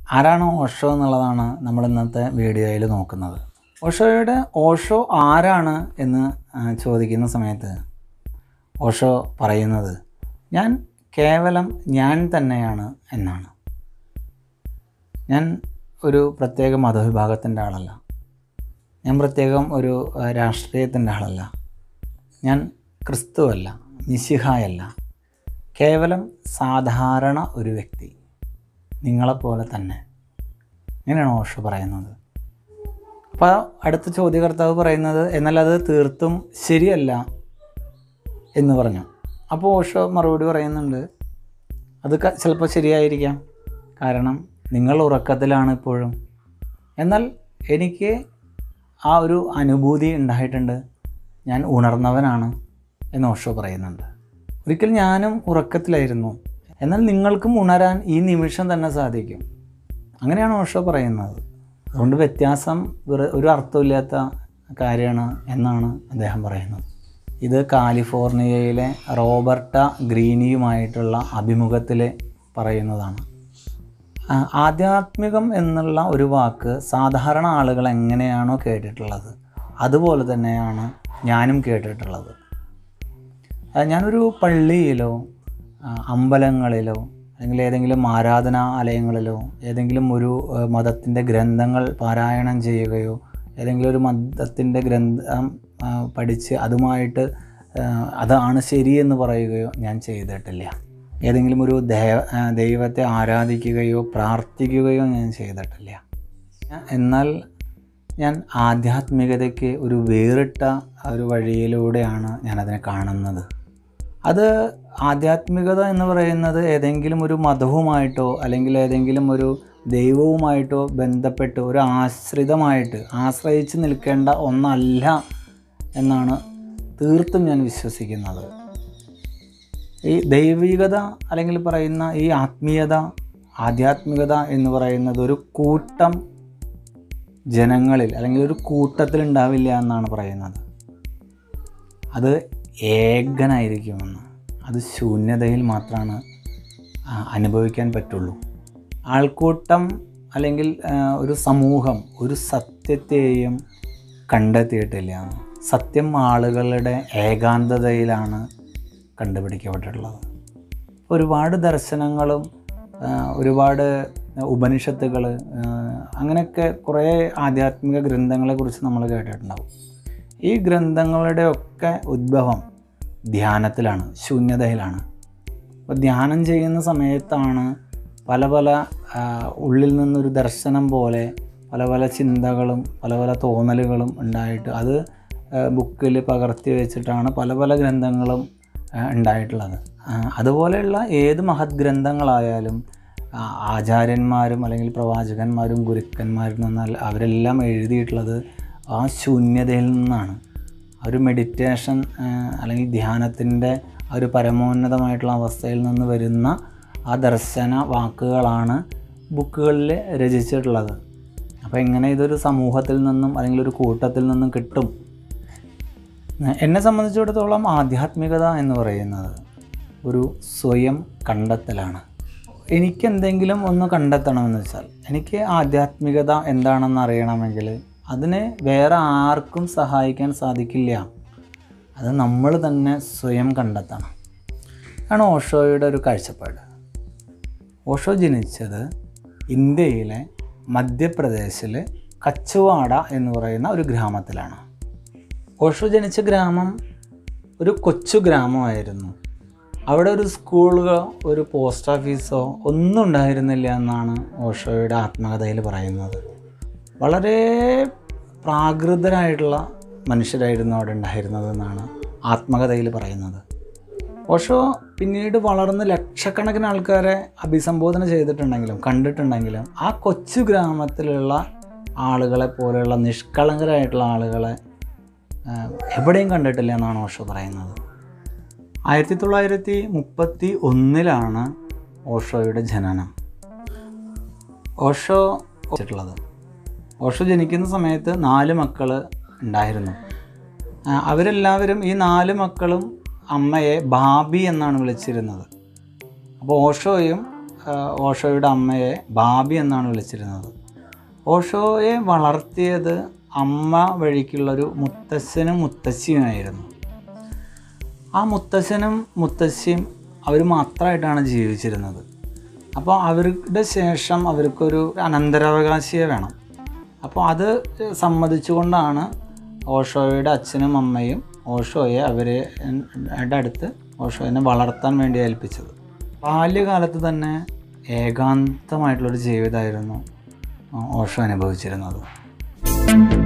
ആരാണ് ഓഷോ എന്നുള്ളതാണ് നമ്മൾ ഇന്നത്തെ വീഡിയോയിൽ നോക്കുന്നത് ഓഷോയുടെ ഓഷോ ആരാണ് എന്ന് ആ, ചോദിക്കുന്ന സമയത്ത് ഓഷോ പറയുന്നത് ഞാൻ കേവലം ഞാൻ തന്നെയാണ് എന്നാണ് ഞാൻ ഒരു പ്രത്യേക മതവിഭാഗത്തിൻ്റെ ആളല്ല ഞാൻ പ്രത്യേകം ഒരു ആ, രാഷ്ട്രീയത്തിൻ്റെ ആളല്ല ഞാൻ ക്രിസ്തുവല്ല മിശിഹായല്ല കേവലം സാധാരണ ഒരു വ്യക്തി നിങ്ങളെപ്പോലെ തന്നെ ഇങ്ങനെയാണ് ഓഷോ പറയുന്നത് അപ്പോൾ അടുത്ത ചോദ്യകർത്താവ് പറയുന്നത് എന്നാൽ അത് തീർത്തും ശരിയല്ല എന്ന് പറഞ്ഞു അപ്പോൾ ഓഷോ മറുപടി പറയുന്നുണ്ട് അത് ക- ചിലപ്പോൾ ശരിയായിരിക്കാം കാരണം നിങ്ങൾ ഉറക്കത്തിലാണ് ഇപ്പോഴും എന്നാൽ എനിക്ക് ആ ഒരു അനുഭൂതി ഉണ്ടായിട്ടുണ്ട് ഞാൻ ഉണർന്നവനാണ് എന്ന് ഓഷോ പറയുന്നുണ്ട് ഒരിക്കൽ ഞാനും ഉറക്കത്തിലായിരുന്നു എന്നാൽ നിങ്ങൾക്കും ഉണരാൻ ഈ നിമിഷം തന്നെ സാധിക്കും അങ്ങനെയാണ് ഓഷോ പറയുന്നത് അതുകൊണ്ട് വ്യത്യാസം വെറു- ഒരു അർത്ഥമില്ലാത്ത കാര്യമാണ് എന്നാണ് അദ്ദേഹം പറയുന്നത് ഇത് കാലിഫോർണിയയിലെ റോബർട്ട ഗ്രീനിയുമായിട്ടുള്ള അഭിമുഖത്തിൽ പറയുന്നതാണ് ആ, ആധ്യാത്മികം എന്നുള്ള ഒരു വാക്ക് സാധാരണ ആളുകൾ എങ്ങനെയാണോ കേട്ടിട്ടുള്ളത് അതുപോലെ തന്നെയാണ് ഞാനും കേട്ടിട്ടുള്ളത് ആ, ഞാനൊരു പള്ളിയിലോ ആ, അമ്പലങ്ങളിലോ അല്ലെങ്കിൽ ഏതെങ്കിലും ആരാധനാലയങ്ങളിലോ ഏതെങ്കിലും ഒരു മതത്തിൻ്റെ ഗ്രന്ഥങ്ങൾ പാരായണം ചെയ്യുകയോ ഏതെങ്കിലും ഒരു മതത്തിൻ്റെ ഗ്രന്ഥം ആ, പഠിച്ച് അതുമായിട്ട് ആ, അതാണ് ശരിയെന്ന് പറയുകയോ ഞാൻ ചെയ്തിട്ടില്ല ഏതെങ്കിലും ഒരു ദൈവ ആ, ദൈവത്തെ ആരാധിക്കുകയോ പ്രാർത്ഥിക്കുകയോ ഞാൻ ചെയ്തിട്ടില്ല എന്നാൽ ഞാൻ ആധ്യാത്മികതയ്ക്ക് ഒരു വേറിട്ട ഒരു വഴിയിലൂടെയാണ് ഞാനതിനെ കാണുന്നത് അത് ആധ്യാത്മികത എന്ന് പറയുന്നത് ഏതെങ്കിലും ഒരു മതവുമായിട്ടോ അല്ലെങ്കിൽ ഏതെങ്കിലും ഒരു ദൈവവുമായിട്ടോ ബന്ധപ്പെട്ട് ഒരു ആശ്രിതമായിട്ട് ആശ്രയിച്ച് നിൽക്കേണ്ട ഒന്നല്ല എന്നാണ് തീർത്തും ഞാൻ വിശ്വസിക്കുന്നത് ഈ ദൈവികത അല്ലെങ്കിൽ പറയുന്ന ഈ ആത്മീയത ആധ്യാത്മികത എന്ന് പറയുന്നത് ഒരു കൂട്ടം ജനങ്ങളിൽ അല്ലെങ്കിൽ ഒരു കൂട്ടത്തിൽ ഉണ്ടാവില്ല എന്നാണ് പറയുന്നത് അത് ഏകനായിരിക്കുമെന്ന് അത് ശൂന്യതയിൽ മാത്രമാണ് ആ, അനുഭവിക്കാൻ പറ്റുള്ളൂ ആൾക്കൂട്ടം അല്ലെങ്കിൽ ആ, ഒരു സമൂഹം ഒരു സത്യത്തെയും കണ്ടെത്തിയിട്ടില്ല സത്യം ആളുകളുടെ ഏകാന്തതയിലാണ് കണ്ടുപിടിക്കപ്പെട്ടിട്ടുള്ളത് ഒരുപാട് ദർശനങ്ങളും ആ, ഒരുപാട് ഉപനിഷത്തുകൾ അങ്ങനെയൊക്കെ കുറേ ആധ്യാത്മിക ഗ്രന്ഥങ്ങളെക്കുറിച്ച് നമ്മൾ കേട്ടിട്ടുണ്ടാവും ഈ ഗ്രന്ഥങ്ങളുടെ ഒക്കെ ഉദ്ഭവം ധ്യാനത്തിലാണ് ശൂന്യതയിലാണ് അപ്പോൾ ധ്യാനം ചെയ്യുന്ന സമയത്താണ് പല പല ആ, ഉള്ളിൽ നിന്നൊരു ദർശനം പോലെ പല പല ചിന്തകളും പല പല തോന്നലുകളും ഉണ്ടായിട്ട് അത് ബുക്കിൽ പകർത്തി വെച്ചിട്ടാണ് പല പല ഗ്രന്ഥങ്ങളും ആ, ഉണ്ടായിട്ടുള്ളത് ആ, അതുപോലെയുള്ള ഏത് മഹത് ഗ്രന്ഥങ്ങളായാലും ആ, ആചാര്യന്മാരും അല്ലെങ്കിൽ പ്രവാചകന്മാരും ഗുരുക്കന്മാരും എന്നാൽ അവരെല്ലാം എഴുതിയിട്ടുള്ളത് ആ ശൂന്യതയിൽ നിന്നാണ് ആ ഒരു മെഡിറ്റേഷൻ ആ, അല്ലെങ്കിൽ ധ്യാനത്തിൻ്റെ ആ ഒരു പരമോന്നതമായിട്ടുള്ള അവസ്ഥയിൽ നിന്ന് വരുന്ന ആ ദർശന വാക്കുകളാണ് ബുക്കുകളിൽ രചിച്ചിട്ടുള്ളത് അപ്പോൾ എങ്ങനെ ഇതൊരു സമൂഹത്തിൽ നിന്നും അല്ലെങ്കിൽ ഒരു കൂട്ടത്തിൽ നിന്നും കിട്ടും എന്നെ സംബന്ധിച്ചിടത്തോളം ആധ്യാത്മികത എന്ന് പറയുന്നത് ഒരു സ്വയം കണ്ടെത്തലാണ് എനിക്ക് എന്തെങ്കിലും ഒന്ന് കണ്ടെത്തണമെന്ന് വെച്ചാൽ എനിക്ക് ആധ്യാത്മികത എന്താണെന്ന് അറിയണമെങ്കിൽ അതിനെ വേറെ ആർക്കും സഹായിക്കാൻ സാധിക്കില്ല അത് നമ്മൾ തന്നെ സ്വയം കണ്ടെത്തണം ആണ് ഓഷോയുടെ ഒരു കാഴ്ചപ്പാട് ഓഷോ ജനിച്ചത് ഇന്ത്യയിലെ മധ്യപ്രദേശിൽ കച്ചുവാട എന്ന് പറയുന്ന ഒരു ഗ്രാമത്തിലാണ് ഓഷോ ജനിച്ച ഗ്രാമം ഒരു കൊച്ചു ഗ്രാമമായിരുന്നു അവിടെ ഒരു സ്കൂളോ ഒരു പോസ്റ്റ് ഓഫീസോ ഒന്നും ഉണ്ടായിരുന്നില്ല എന്നാണ് ഓഷോയുടെ ആത്മകഥയിൽ പറയുന്നത് വളരെ പ്രാകൃതരായിട്ടുള്ള മനുഷ്യരായിരുന്നു അവിടെ ഉണ്ടായിരുന്നതെന്നാണ് ആത്മകഥയിൽ പറയുന്നത് ഓഷോ പിന്നീട് വളർന്ന് ലക്ഷക്കണക്കിന് ആൾക്കാരെ അഭിസംബോധന ചെയ്തിട്ടുണ്ടെങ്കിലും കണ്ടിട്ടുണ്ടെങ്കിലും ആ കൊച്ചു ഗ്രാമത്തിലുള്ള ആളുകളെ പോലെയുള്ള നിഷ്കളങ്കരായിട്ടുള്ള ആളുകളെ ആ, എവിടെയും കണ്ടിട്ടില്ല എന്നാണ് ഓഷോ പറയുന്നത് ആയിരത്തി തൊള്ളായിരത്തി മുപ്പത്തി ഒന്നിലാണ് ഓഷോയുടെ ജനനം ഓഷോ വെച്ചിട്ടുള്ളത് ഓഷോ ജനിക്കുന്ന സമയത്ത് നാല് മക്കൾ ഉണ്ടായിരുന്നു ആ, അവരെല്ലാവരും ഈ നാല് മക്കളും അമ്മയെ ബാബി എന്നാണ് വിളിച്ചിരുന്നത് അപ്പോൾ ഓഷോയും ആ, ഓഷോയുടെ അമ്മയെ ബാബി എന്നാണ് വിളിച്ചിരുന്നത് ഓഷോയെ വളർത്തിയത് അമ്മ വഴിക്കുള്ളൊരു മുത്തശ്ശനും മുത്തശ്ശിയുമായിരുന്നു ആ മുത്തശ്ശനും മുത്തശ്ശിയും അവർ മാത്രമായിട്ടാണ് ജീവിച്ചിരുന്നത് അപ്പോൾ അവരുടെ ശേഷം അവർക്കൊരു അനന്തരാവകാശിയെ വേണം അപ്പോൾ അത് സമ്മതിച്ചുകൊണ്ടാണ് ഓഷോയുടെ അച്ഛനും അമ്മയും ഓഷോയെ അവരെ യുടെ അടുത്ത് ഓഷോയെ വളർത്താൻ വേണ്ടി ഏൽപ്പിച്ചത് ബാല്യകാലത്ത് തന്നെ ഏകാന്തമായിട്ടുള്ളൊരു ജീവിതമായിരുന്നു ഓഷോ അനുഭവിച്ചിരുന്നത്